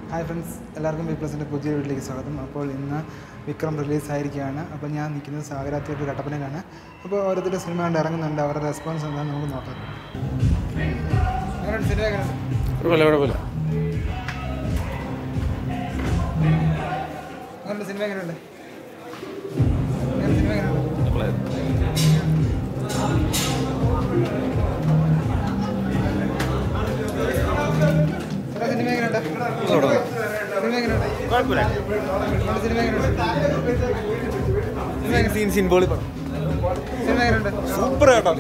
hi friends എല്ലാവർക്കും B പ്ലസിൻ്റെ പുതിയ വീട്ടിലേക്ക് സ്വാഗതം അപ്പോൾ ഇന്ന് വിക്രം റിലീസ് ആയിരിക്കുകയാണ് അപ്പോൾ ഞാൻ നിൽക്കുന്നത് സാഗര തിയേറ്റർ കട്ടപ്പനയിലാണ് അപ്പോൾ ഓരോരുത്തരുടെ സിനിമ കണ്ട് ഇറങ്ങുന്നുണ്ട് അവരുടെ റെസ്പോൺസ് എന്താണെന്ന് നമുക്ക് നോക്കാം എങ്ങനെയുണ്ട് സിനിമ എങ്ങനെയുണ്ട് കുഴപ്പമില്ല കുഴപ്പമില്ല എങ്ങനെയുണ്ട് സിനിമ എങ്ങനെയുണ്ട് എങ്ങനെയുണ്ട് സിനിമ എങ്ങനെയുണ്ട് ചേട്ടാ, സിനിമ എങ്ങനെയുണ്ട് സിനിമ എങ്ങനെയുണ്ട് കുഴപ്പമില്ല എങ്ങനെയുണ്ട് സിനിമ എങ്ങനെയുണ്ട് സിനിമ എങ്ങനെ- സീൻ സീൻ ബോളി പടം സിനിമ എങ്ങനെയുണ്ട് സൂപ്പർ കേട്ടോ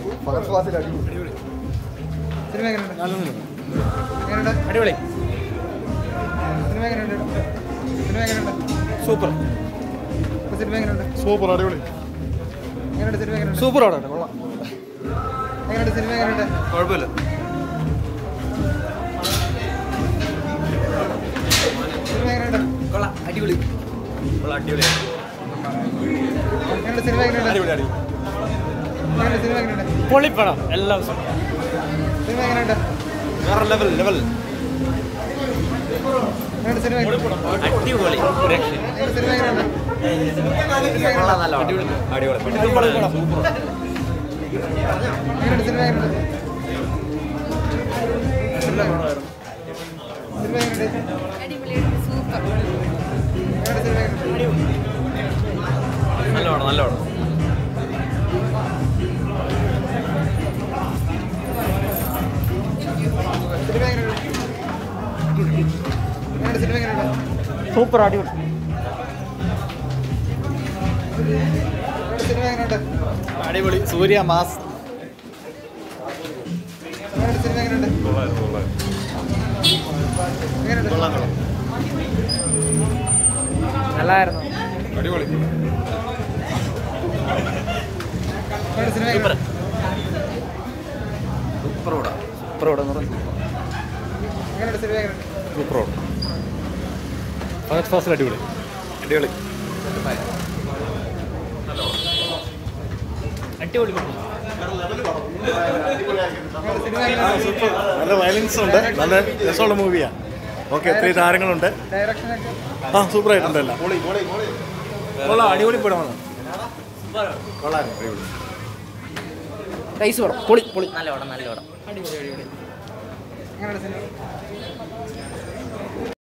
സിനിമ എങ്ങനെയുണ്ട് എങ്ങനെയുണ്ട് അടിപൊളി സിനിമ എങ്ങനെയുണ്ട് സിനിമ എങ്ങനെയുണ്ട് സൂപ്പർ ഇപ്പൊ സിനിമ എങ്ങനെയുണ്ട് സൂപ്പർ അടിപൊളി എങ്ങനെയുണ്ട് സിനിമ എങ്ങനെയുണ്ട് സൂപ്പർ പടം കൊള്ളാം എങ്ങനെയുണ്ട് സിനിമ എങ്ങനെയുണ്ട് കുഴപ്പമില്ല സിനിമ എങ്ങനെയുണ്ട് കൊള്ളാം അടിപൊളി കൊള്ളാം അടിപൊളി എങ്ങനെയുണ്ട് സിനിമ എങ്ങനെയുണ്ട് അടിപൊളി അടിപൊളി എങ്ങനെയുണ്ട് സിനിമ എങ്ങനെയുണ്ട് പൊളിപ്പടം എല്ലാം സിനിമ എങ്ങനെയുണ്ട് വേറെ ലെവൽ ലെവൽ എങ്ങനെയുണ്ട് സിനിമ എങ്ങനെയുണ്ട് അടിപൊളി എങ്ങനെയുണ്ട് സിനിമ എങ്ങനെയുണ്ട് കൊള്ളാം നല്ല അടിപൊളി അടിപൊളി സൂപ്പർ സൂപ്പർ എങ്ങനെയുണ്ട് സിനിമ എങ്ങനെയുണ്ട് സിനിമ എങ്ങനെയുണ്ട് അടിപൊളിയായിട്ട് സൂപ്പർ എങ്ങനെയുണ്ട് സിനിമ എങ്ങനെയുണ്ട് നല്ല പടം നല്ല പടം സിനിമ എങ്ങനെയുണ്ട് എങ്ങനെയുണ്ട് സിനിമ എങ്ങനെയുണ്ട് സൂപ്പർ അടിപൊളി എങ്ങനെയുണ്ട് സിനിമ എങ്ങനെയുണ്ട് അടിപൊളി സൂര്യ മാസ് എങ്ങനെയുണ്ട് സിനിമ എങ്ങനെയുണ്ട് എങ്ങനെയുണ്ട് നല്ലായിരുന്നു എങ്ങനെയുണ്ട് സിനിമ എങ്ങനെയുണ്ട് സൂപ്പർ പടം സൂപ്പർ പടം എങ്ങനെയുണ്ട് സിനിമ എങ്ങനെയുണ്ട് സൂപ്പർ പടം ഫസ്റ്റ് ഫാസ്റ്റ് അടിപൊളി അടിപൊളി അടിപൊളി എങ്ങനെയുണ്ട് സിനിമ എങ്ങനെയുണ്ട് നല്ല വയലൻസ് ഉണ്ട് നല്ല രസമുള്ള മൂവിയാണ് ഓക്കെ ഒത്തിരി താരങ്ങളുണ്ട് ഡയറക്ഷനൊക്കെ ആ സൂപ്പർ ആയിട്ടുണ്ട് എല്ലാം കൊള്ളാം അടിപൊളി പടമാണ് കൊള്ളാം അടിപൊളി റൈസ് പടം പൊളി പൊളി നല്ല പടം നല്ല പടം എങ്ങനെയുണ്ട് സിനിമ